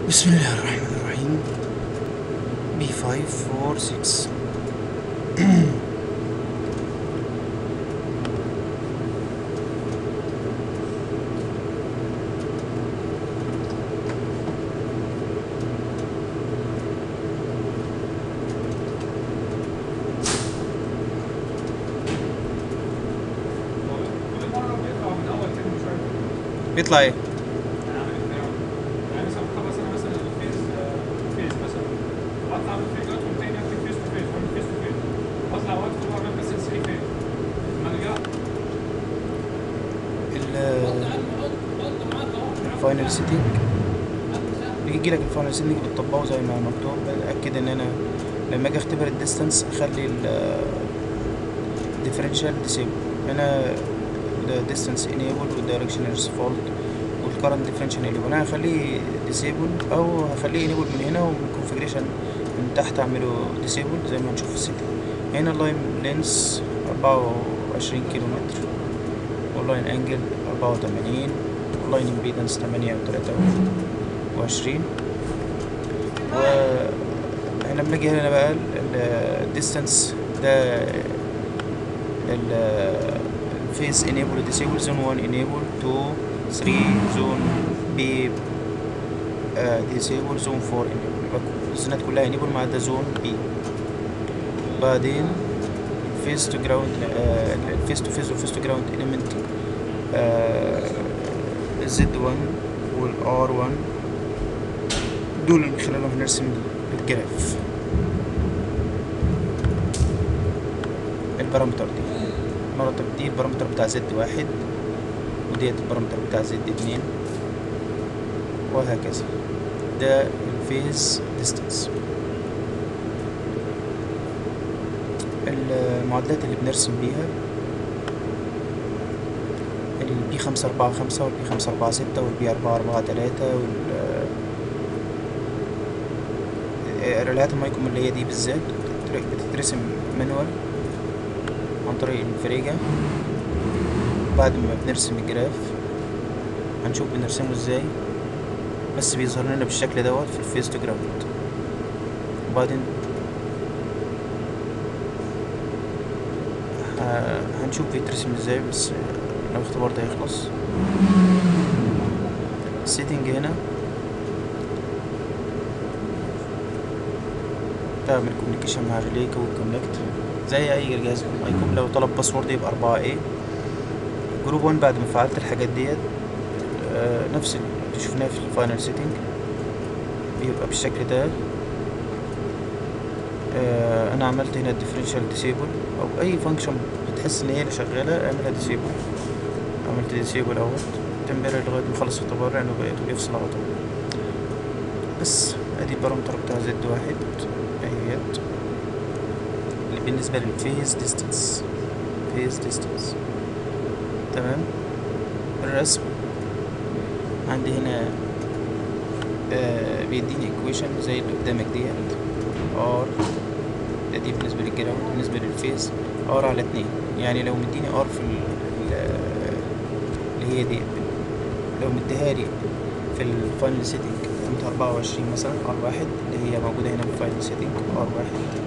بسم الله الرحمن الرحيم بي 5 4 6 بيطلع ايه؟ الفاينل سيتنج بيجي لك الفاينل سيتنج بتطبقه زي ما مكتوب اتاكد ان انا لما اجي اختبر الديستانس اخلي الديفرنشال ديسيبل هنا distance enable والdirectional default والcurrent differential enable انا هخليه disable او هخليه enable من هنا ومن configuration من تحت اعمله disable زي ما هنشوف في السيتنج هنا اللاين لينس أربعة وعشرين كيلو متر واللاين انجل أربعة وتمانين واللاين امبيدنس تمانية وتلاتة وعشرين و لما اجي هنا بقى الديستانس ده ال phase enable disable zone 1 enable 2 3 zone B uh, disable zone 4 enable يبقى الزونات كلها enable ما عدا zone B بعدين face to ground uh, face to face و face to ground element uh, Z1 وال R1 دول اللي من خلالهم هنرسم الجراف البارامتر دي المرتب دي البارامتر بتاع زد واحد وديت البارامتر بتاع زد اتنين وهكذا ده الفيز ديستانس المعادلات اللي بنرسم بيها البي خمسة أربعة خمسة والبي خمسة أربعة ستة والبي أربعة أربعة تلاتة وال ريلات المايكوم اللي هي دي بالذات بتترسم مانوال عن طريق الفريجة بعد ما بنرسم الجراف هنشوف بنرسمه ازاي بس بيظهر لنا بالشكل دوت في الفيس تو جراوند وبعدين هنشوف بيترسم ازاي بس لو الاختبار ده يخلص السيتنج هنا تعمل كوميونيكيشن مع الريلي والكونكت زي اي جهاز ايكون لو طلب باسورد يبقى أربعة ايه جروب 1 بعد ما فعلت الحاجات ديت آه نفس اللي شفناه في الفاينل سيتنج بيبقى بالشكل ده آه انا عملت هنا الديفرنشال ديسيبل او اي فانكشن بتحس ان هي اللي شغاله اعملها ديسيبل عملت ديسيبل اهوت تمبرر لغايه ما اخلص اختبار لانه بقيته بيفصل على طول بس ادي البارامتر بتاع زد واحد اهيت بالنسبة للفيز ديستانس فيز ديستانس تمام الرسم عندي هنا آه بيديني equation زي اللي قدامك ديت ار ده دي بالنسبة للجراوند بالنسبة للفيز ار على اتنين يعني لو مديني ار في اللي هي دي لو مديهالي في الفاينل سيتنج قيمة أربعة وعشرين مثلا ار واحد اللي هي موجودة هنا في الفاينل سيتنج ار واحد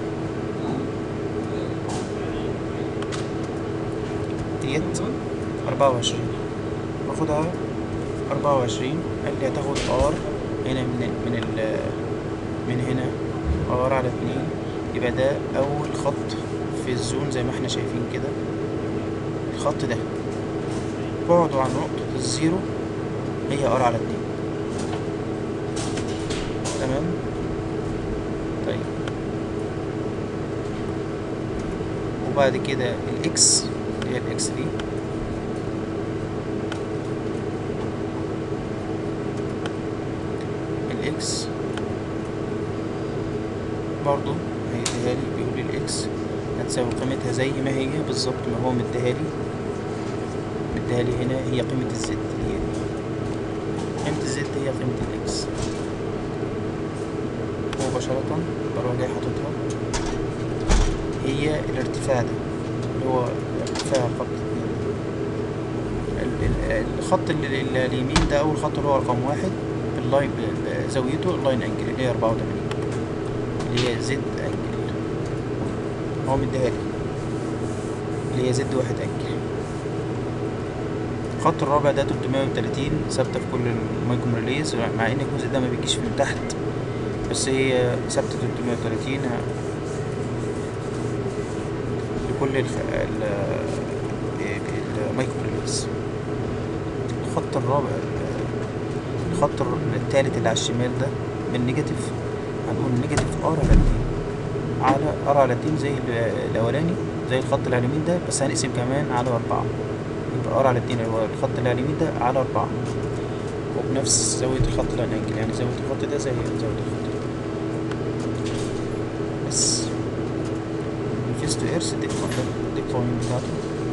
ديت أربعة وعشرين باخدها أربعة وعشرين قال لي هتاخد ار هنا من من ال من هنا ار على اتنين يبقى ده أول خط في الزون زي ما احنا شايفين كده الخط ده بعده عن نقطة الزيرو هي ار على اتنين تمام طيب وبعد كده الاكس هي الاكس دي الاكس برضو هيديها لي بيقول لي الاكس هتساوي قيمتها زي ما هي بالظبط ما هو مديها لي مديها لي هنا هي قيمة الزد هي دي قيمة الزد هي قيمة الاكس مباشرة بروح جاي حاططها هي الارتفاع ده اللي هو ارتفاع خط الخط اللي اليمين ده أول خط اللي هو رقم واحد اللاين زاويته اللاين انجل اللي هي 84 اللي هي زد انجل هو مديها لي اللي هي زد واحد انجل الخط الرابع ده 330 ثابتة في كل المايكرو ريليز مع ان الجزء ده ما بيجيش من تحت بس هي ثابتة 330 لكل الف... ال... المايكرو ريليز الخط الرابع الخط الثالث اللي على الشمال ده بالنيجاتيف هنقول نيجاتيف ار على اتنين على ار على اتنين زي ال- الاولاني زي الخط اللي على اليمين ده بس هنقسم كمان على اربعة يبقى ار على اتنين اللي هو الخط اللي على اليمين ده على اربعة وبنفس زاوية الخط اللي على الانجل يعني زاوية الخط ده زي زاوية الخط ده بس فيس تو ايرث دي دي بوينت بتاعته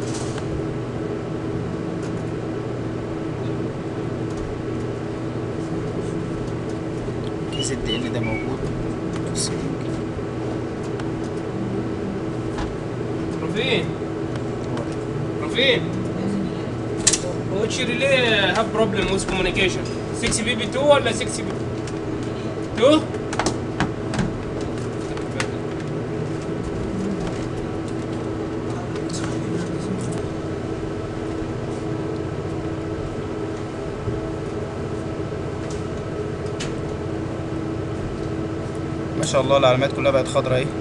كي زد ان ده موجود في السيتنج رفيق هو ده رفيق which relay have problem with communication 6 بي بي 2 ولا 6 بي 2 ما شاء الله العلامات كلها بقت خضراء اهي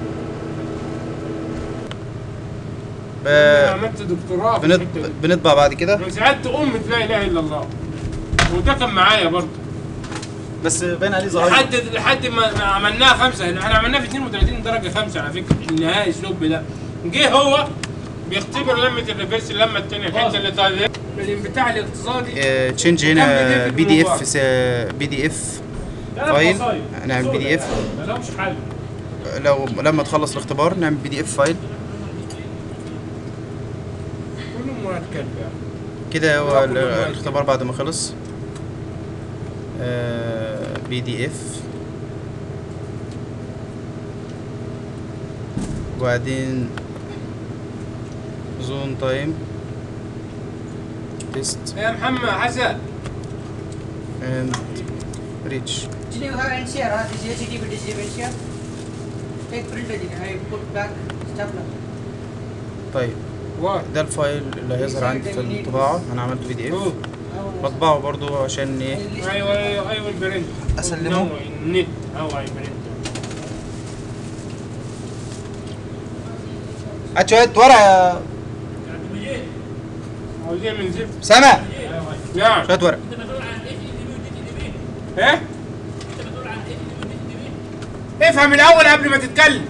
انا ب- عملت دكتوراه في بنط- الحته دي بنطبع بعد كده لو ساعدت ام لا اله الا الله وده كان معايا برضه بس باين عليه ظاهر لحد لحد ما ما عملناها خمسه احنا عملناها في 32 درجه خمسه على فكره النهائي سلوب ده جه هو بيختبر لمه الريفرس اللمه الثانيه الحته اللي طالعه الانفتاح الاقتصادي تشينج هنا بي دي اف بي دي اف فايل نعمل بي دي اف ما لهمش حل لو لما تخلص الاختبار نعمل بي دي اف فايل كله مراد كلب يعني كده هو ال- الاختبار بعد ما خلص بي دي اف وبعدين زون تايم تيست يا محمد حسن اند ريتش Did you have NCR? Huh? This is HTTP digital NCR. Take print it. I put back stapler. طيب واحد ده الفايل اللي هيظهر عندي في الطباعة انا عملت بي دي اف أوه. بطبعه برضو عشان ايه ايوه ايوه ايوه البرنت أسلمه؟ النت او البرنت هات شوية ورق يا عاوزين من زفت سامع نعم شوية ورق ايه افهم الاول قبل ما تتكلم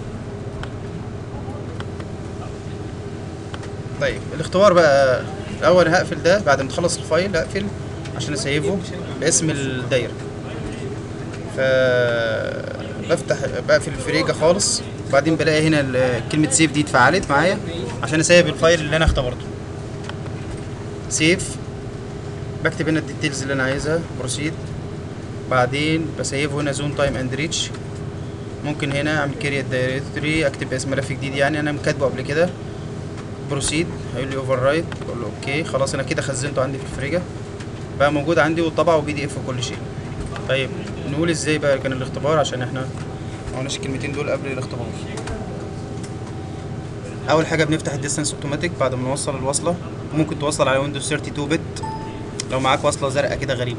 طيب الاختبار بقى الاول هقفل ده بعد ما تخلص الفايل هقفل عشان اسيفه باسم الدايره ف بفتح بقفل الفريجة خالص وبعدين بلاقي هنا ال- كلمة سيف دي اتفعلت معايا عشان اسيف الفايل اللي انا اختبرته سيف بكتب هنا الديتيلز اللي انا عايزها بروسيد بعدين بسيفه هنا زون تايم اند ريتش ممكن هنا اعمل كريت دايركتوري اكتب اسم ملف جديد يعني انا مكاتبه قبل كده بروسيد هيقول لي اوفر رايت بقول له اوكي خلاص انا كده خزنته عندي في الفريجة بقى موجود عندي وطبعه وبي دي اف وكل شيء طيب نقول ازاي بقى كان الاختبار عشان احنا ما قلناش الكلمتين دول قبل الاختبار اول حاجه بنفتح الديستانس اوتوماتيك بعد ما نوصل الوصله ممكن توصل على ويندوز 32 بت لو معاك وصله زرقاء كده غريبه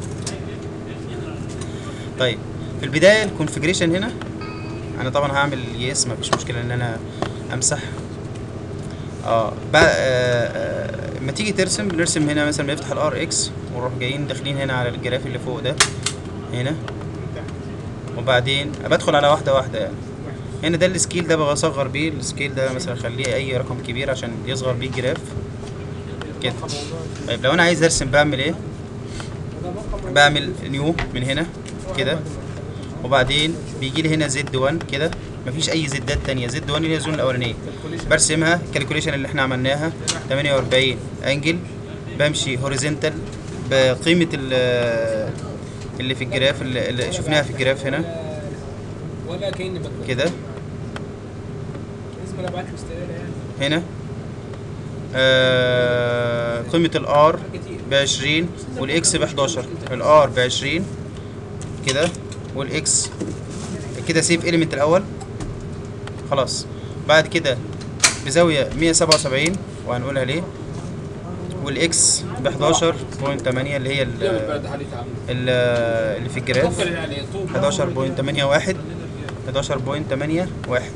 طيب في البدايه الكونفجريشن هنا انا طبعا هعمل يس مفيش مشكله ان انا امسح اه بقى آه، آه، لما تيجي ترسم بنرسم هنا مثلا بنفتح الار اكس ونروح جايين داخلين هنا على الجراف اللي فوق ده هنا وبعدين بدخل على واحده واحده يعني هنا ده السكيل ده بصغر بيه السكيل ده مثلا اخليه اي رقم كبير عشان يصغر بيه الجراف كده طيب لو انا عايز ارسم بعمل ايه بعمل نيو من هنا كده وبعدين بيجي لي هنا زد 1 كده مفيش اي زدات تانية زد 1 اللي هي الزون الاولانيه برسمها الكالكوليشن اللي احنا عملناها 48 انجل بمشي هوريزونتال بقيمه ال- اللي في الجراف اللي اللي شفناها في الجراف هنا ولا كاني بكتب كده لازم انا ابعت له استقاله يعني هنا آه قيمة الار ب 20 والاكس ب 11 الار ب 20 كده والاكس كده سيف اليمنت الاول خلاص بعد كده بزاوية 177 وهنقولها ليه والاكس ب 11.8 اللي هي ال- جامد بعد حالي تعمل ال- اللي في الجراف فكر يعني طوب 11.81 11.81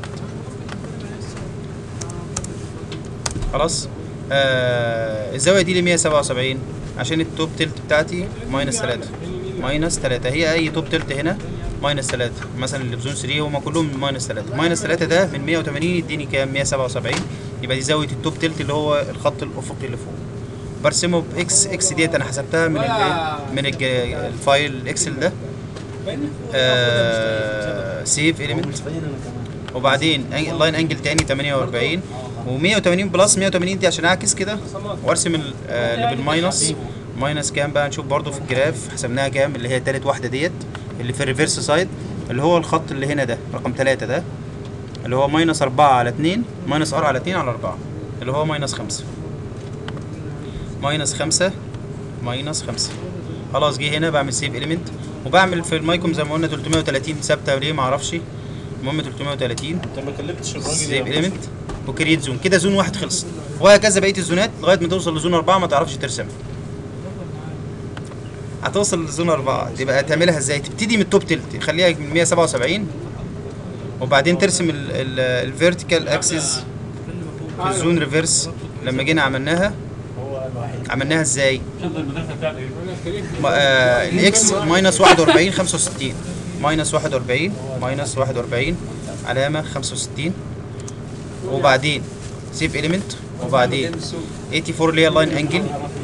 خلاص آه الزاوية دي ل 177 عشان التوب تلت بتاعتي ماينس 3 ماينس 3 هي أي توب تلت هنا ماينس 3 مثلا اللي في زون 3 هما كلهم ماينس 3 ماينس 3 ده من 180 يديني كام 177 يبقى دي زاوية التوب تلت اللي هو الخط الأفقي اللي فوق برسمه باكس اكس ديت انا حسبتها من ال من الج- الفايل الاكسل ده آه سيف اليمنت وبعدين لاين انجل تاني 48 و180 بلس 180 دي عشان اعكس كده وارسم ال- آه، اللي بالماينس ماينس كام بقى نشوف برضو في الجراف حسبناها كام اللي هي تالت واحده ديت اللي في الريفرس سايد اللي هو الخط اللي هنا ده رقم 3 ده اللي هو ماينس 4 على 2 ماينس ار على 2 على 4 اللي هو ماينس 5 ماينس 5 ماينس 5 خلاص جه هنا بعمل سيف اليمنت وبعمل في المايكوم زي ما قلنا 330 ثابته ليه ما اعرفش المهم 330 انت ما كلمتش الراجل سيف يا اليمنت وكريت زون كده زون واحد خلص وهكذا بقيه الزونات لغايه ما توصل لزون اربعه ما تعرفش ترسمها هتوصل لزون اربعه تبقى تعملها ازاي تبتدي من التوب تلت خليها من 177 وبعدين ترسم الفيرتيكال اكسس في الزون ريفرس لما جينا عملناها هو الوحيد عملناها ازاي شوف المدرسه بتاعتك ما- آه، الاكس ماينس 41 65 ماينس 41 ماينس 41 علامة 65 وبعدين سيف اليمنت وبعدين 84 اللي هي اللاين انجل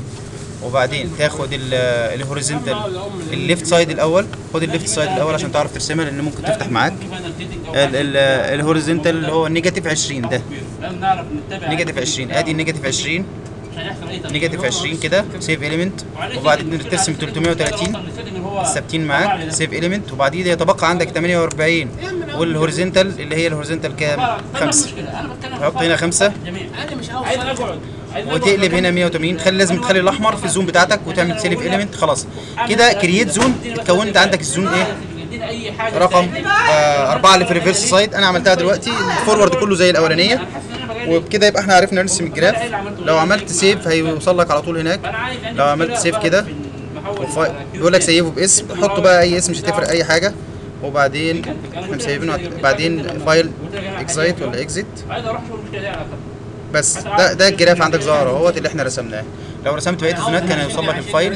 وبعدين تاخد ال- الهوريزونتال الليفت سايد الاول خد الليفت سايد الاول عشان تعرف ترسمها لان ممكن تفتح معاك ال- ال- الهوريزونتال اللي هو النيجاتيف 20 ده لازم نعرف نتبع نيجاتيف 20 ادي النيجاتيف 20 عشان يحصل اي تغيير. نيجاتيف 20 كده سيف اليمنت وبعدين ترسم 330 الثابتين معاك سيف اليمنت وبعدين يتبقى عندك 48 والهوريزونتال اللي هي الهوريزونتال كام؟ 5 حط هنا 5 انا مش عاوز عايز اقعد عايز أقعد. وتقلب هنا 180 تخلي لازم تخلي الاحمر في الزون بتاعتك وتعمل سيلف اليمنت خلاص كده كرييت زون اتكونت عندك الزون ايه؟ ادينا اي حاجه رقم تساعدني. آه أربعة اللي في ريفرس سايد أنا عملتها دلوقتي الفورورد كله زي الأولانية أنا حاسس إن أنا بجري. وبكده يبقى احنا عرفنا نرسم الجراف لو عملت سيف هيوصل لك على طول هناك فأنا عايز عندي لو عملت مشكلة سيف بقى كده في المحول وفا- على كيو بيقول لك كده. سيفه باسم حط بقى اي اسم مش هتفرق اي حاجه وبعدين احنا مسيبينه بعدين فايل اكزايت ولا اكزيت عايز اروح شغل مش على فكره بس ده ده الجراف عندك ظاهر اهوت اللي احنا رسمناه لو رسمت بقيه الزونات كان هيوصل لك الفايل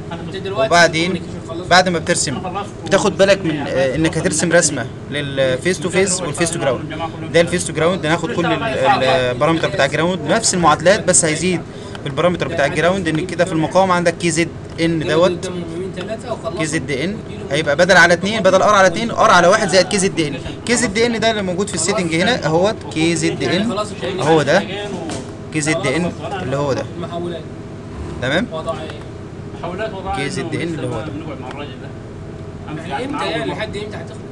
وبعدين بعد ما بترسم بتاخد بالك من آه، انك هترسم رسمه للفيس تو فيس والفيس تو جراوند ده الفيس تو جراوند هناخد كل ال- البارامتر بتاع الجراوند نفس المعادلات بس هيزيد بالبارامتر بتاع الجراوند ان كده في المقام عندك كي زد ان دوت كي زد ان هيبقى بدل على 2 بدل ار على 2 ار على 1 زائد كي زد ان كي زد ان ده اللي موجود في السيتنج هنا اهوت كي زد ان اهو ده كي زد ان اللي هو ده محاولات تمام وضعيه محاولات وضعها كي زد إن اللي هو ده. بنقعد مع الراجل ده أمسك امتى معاه يعني والله. لحد امتى هتخلص؟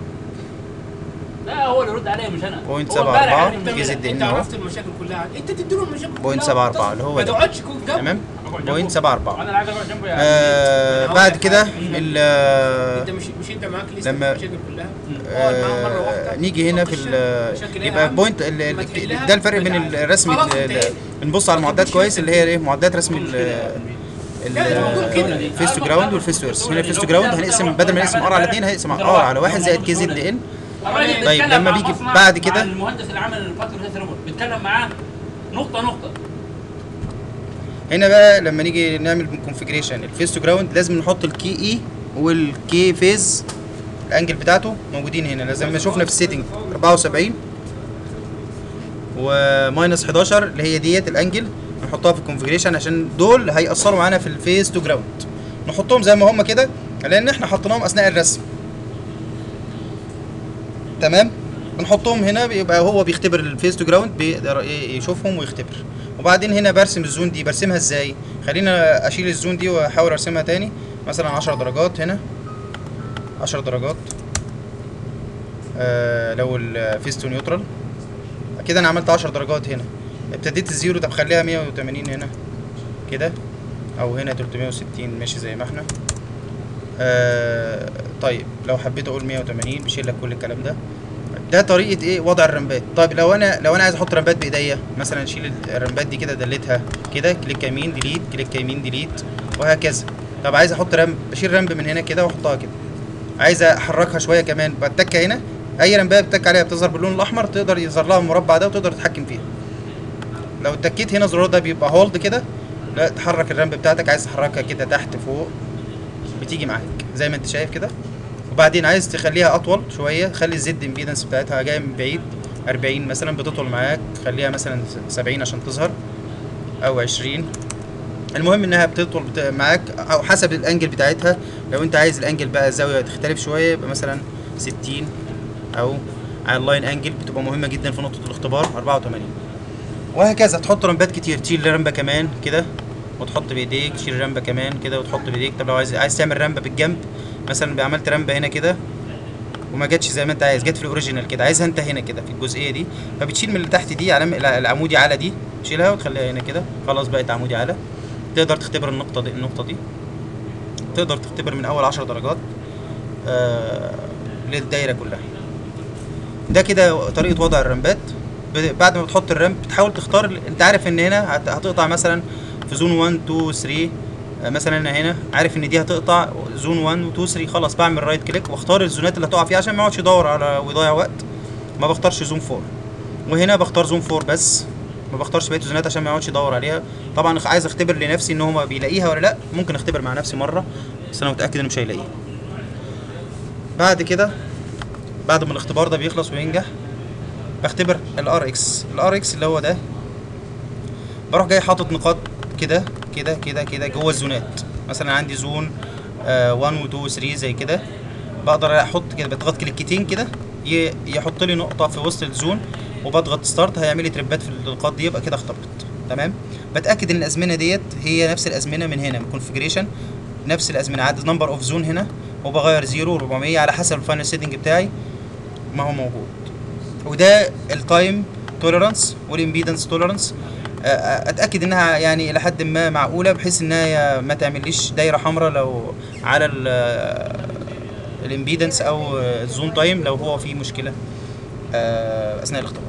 لا هو اللي يرد عليا مش انا بوينت هو سبعة امبارح أربعة. عرفت كي زد منها. إن انت أهو. عرفت المشاكل كلها انت تديله المشاكل كلها بوينت سبعة أربعة اللي هو ما ده. تقعدش تكون جنب تمام أقعد بوينت جنبه. سبعة أربعة انا اللي عايز اقعد جنبه يعني آه بعد كده ال انت مش مش انت معاك لسه لما- المشاكل كلها اقعد معاه مره آه واحده نيجي هنا في ال- مشاكل إيه يا يبقى عم؟ بوينت ال- لما ال- تحلها ده الفرق بين وتعالى. الرسم خلاص ال- انتهينا. بنبص على المعدات كويس اللي هي ايه معدات رسم ال لا، ده موجود كده. الفيس تو جراوند والفيس تو ايرث هنا الفيس تو جراوند هنقسم بدل ما نقسم ار على 2 هنقسم ار على 1 زائد كي زد ان الراجل طيب، بيتكلم لما مع بيجي مصنع بعد كده- مع المهندس اللي عمل الفاتوره ده روبوت بيتكلم معاه نقطه نقطه هنا بقى لما نيجي نعمل كونفيجريشن الفيس تو جراوند لازم نحط الكي اي والكي فيز الانجل بتاعته موجودين هنا لازم ما شفنا في السيتنج 74 وماينس 11 اللي هي ديت الانجل نحطها في الكونفيجريشن عشان دول هيأثروا معانا في الفيس تو جراوند نحطهم زي ما هم كده لان احنا حطيناهم اثناء الرسم تمام بنحطهم هنا بيبقى هو بيختبر الفيس تو جراوند بيقدر إيه يشوفهم ويختبر وبعدين هنا برسم الزون دي برسمها ازاي خلينا اشيل الزون دي واحاول ارسمها تاني مثلا 10 درجات هنا 10 درجات آه لو الفيس تو نيوترال كده انا عملت 10 درجات هنا ابتديت الزيرو طب خليها 180 هنا كده او هنا 360 ماشي زي ما احنا آه طيب لو حبيت اقول 180 بشيل لك كل الكلام ده ده طريقه ايه وضع الرمبات طيب لو انا لو انا عايز احط رمبات بايديا مثلا اشيل الرمبات دي كده دلتها كده كليك يمين ديليت كليك يمين ديليت وهكذا طب عايز احط رمب بشيل رمب من هنا كده واحطها كده عايز احركها شويه كمان بتكه هنا اي رمبايه بتك عليها بتظهر باللون الاحمر تقدر يظهر لها المربع ده وتقدر تتحكم فيها لو اتكيت هنا الزرار ده بيبقى هولد كده لا تحرك الرمب بتاعتك عايز تحركها كده تحت فوق بتيجي معاك زي ما انت شايف كده وبعدين عايز تخليها اطول شويه خلي الزد امبيدنس بتاعتها جايه من بعيد 40 مثلا بتطول معاك خليها مثلا 70 عشان تظهر او 20 المهم انها بتطول بت... معاك او حسب الانجل بتاعتها لو انت عايز الانجل بقى الزاويه تختلف شويه يبقى مثلا 60 او على اللاين انجل بتبقى مهمه جدا في نقطه الاختبار 84 وهكذا تحط رمبات كتير تشيل رمبه كمان كده وتحط بايديك تشيل رمبه كمان كده وتحط بايديك طب لو عايز عايز تعمل رمبه بالجنب مثلا عملت رمبه هنا كده وما جاتش زي ما انت عايز جت في الاوريجينال كده عايزها انت هنا كده في الجزئيه دي فبتشيل من اللي تحت دي علامه العمودي على دي تشيلها وتخليها هنا كده خلاص بقت عمودي على تقدر تختبر النقطه دي النقطه دي تقدر تختبر من اول 10 درجات آه للدايره كلها ده كده طريقه وضع الرمبات ب- بعد ما بتحط الرمب بتحاول تختار ال- انت عارف ان هنا هت- هتقطع مثلا في زون 1 2 3 آه، مثلا انا هنا عارف ان دي هتقطع زون 1 و 2 3 خلاص بعمل رايت كليك واختار الزونات اللي هتقع فيها عشان ما يقعدش يدور على ويضيع وقت ما بختارش زون 4 وهنا بختار زون 4 بس ما بختارش بقيه الزونات عشان ما يقعدش يدور عليها طبعا عايز اختبر لنفسي ان هو بيلاقيها ولا لا ممكن اختبر مع نفسي مره بس انا متاكد انه مش هيلاقيها بعد كده بعد ما الاختبار ده بيخلص وينجح بختبر الار اكس الار اكس اللي هو ده بروح جاي حاطط نقاط كده كده كده كده جوه الزونات مثلا عندي زون آه 1 و 2 و 3 زي كده بقدر احط كده بضغط كليكتين كده ي- يحط لي نقطه في وسط الزون وبضغط ستارت هيعمل لي تريبات في النقاط دي يبقى كده اختبرت تمام بتاكد ان الازمنه ديت هي نفس الازمنه من هنا من كونفجريشن نفس الازمنه عدد نمبر اوف زون هنا وبغير 0 400 على حسب الفاينل سيتنج بتاعي ما هو موجود وده التايم توليرانس والامبيدنس توليرانس اتاكد انها يعني الى حد ما معقوله بحيث انها ما تعمليش دايره حمراء لو على الامبيدنس او الزون تايم لو هو في مشكله آه، اثناء الاختبار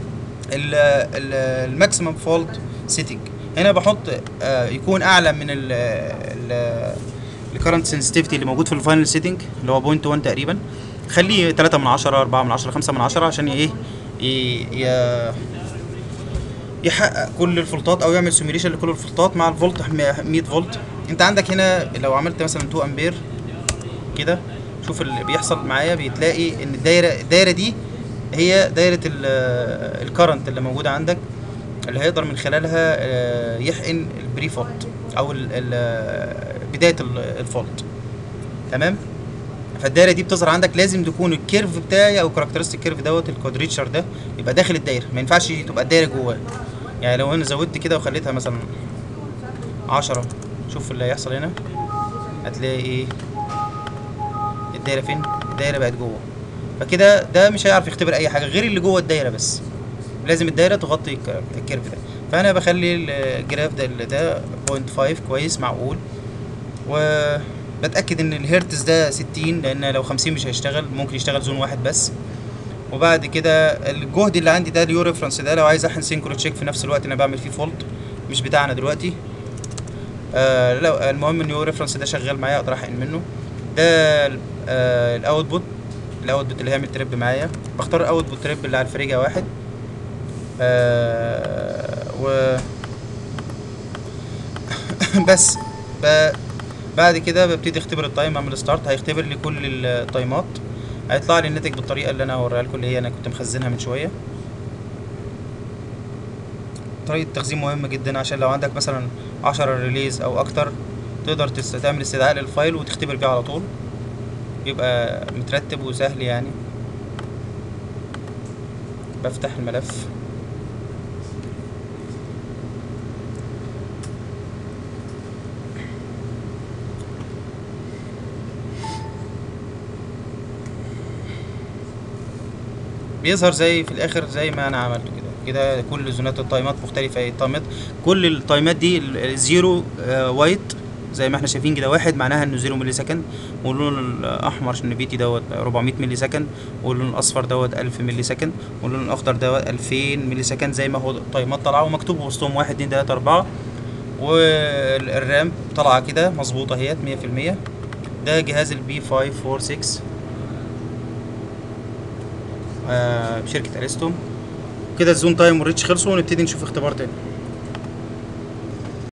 الماكسيمم فولت سيتنج هنا بحط آه، يكون اعلى من ال الكرنت سنسيتيفيتي اللي موجود في الفاينل سيتنج اللي هو بوينت 1 تقريبا خليه 3 من 10 4 من 10 5 من 10 عشان ايه ي- ي- يحقق كل الفولتات او يعمل سيميوليشن لكل الفولتات مع الفولت 100 فولت انت عندك هنا لو عملت مثلا 2 امبير كده شوف اللي بيحصل معايا بتلاقي ان الدايره الدايره دي هي دايره الكرنت اللي موجوده عندك اللي هيقدر من خلالها آه، يحقن البري فولت او ال- ال- بدايه ال- الفولت تمام فالدايره دي بتظهر عندك لازم تكون الكيرف بتاعي او كاركترستيك كيرف دوت الكوادريتشر ده يبقى داخل الدايره ما ينفعش تبقى الدايره جواه يعني لو انا زودت كده وخليتها مثلا عشرة شوف اللي هيحصل هنا هتلاقي ايه الدايره فين الدايره بقت جوه فكده ده مش هيعرف يختبر اي حاجه غير اللي جوه الدايره بس لازم الدايره تغطي الك- الكيرف ده فانا بخلي الجراف ده اللي ده 0.5 كويس معقول وبتاكد ان الهرتز ده 60 لان لو 50 مش هيشتغل ممكن يشتغل زون واحد بس وبعد كده الجهد اللي عندي ده اليو ريفرنس ده لو عايز احن سينكرو تشيك في نفس الوقت اللي انا بعمل فيه فولت مش بتاعنا دلوقتي آه لو المهم ان اليو ريفرنس ده شغال معايا اقدر احقن منه ده آه الاوتبوت الاوتبوت اللي هيعمل تريب معايا بختار الاوتبوت تريب اللي على الفريجه واحد آه و بس ب... بعد كده ببتدي اختبر التايم اعمل ستارت هيختبر لي كل التايمات هيطلع لي الناتج بالطريقه اللي انا هوريها لكم اللي هي انا كنت مخزنها من شويه طريقه تخزين مهمه جدا عشان لو عندك مثلا 10 ريليز او اكتر تقدر تست- تعمل استدعاء للفايل وتختبر بيه على طول يبقى مترتب وسهل يعني بفتح الملف بيظهر زي في الاخر زي ما انا عملته كده كده كل زونات التايمات مختلفه هي التايمات كل التايمات دي ال- الزيرو آه، وايت زي ما احنا شايفين كده واحد معناها انه زيرو ملي سكند واللون الاحمر عشان بيتي دوت 400 ملي سكند واللون الاصفر دوت 1000 ملي سكند واللون الاخضر دوت 2000 ملي سكند زي ما هو التايمات طالعه ومكتوب وسطهم 1 2 3 4 والرام طالعه كده مظبوطه اهيت 100% ده جهاز البي 546 آه شركه اريستوم كده الزون تايم والريتش خلصوا ونبتدي نشوف اختبار تاني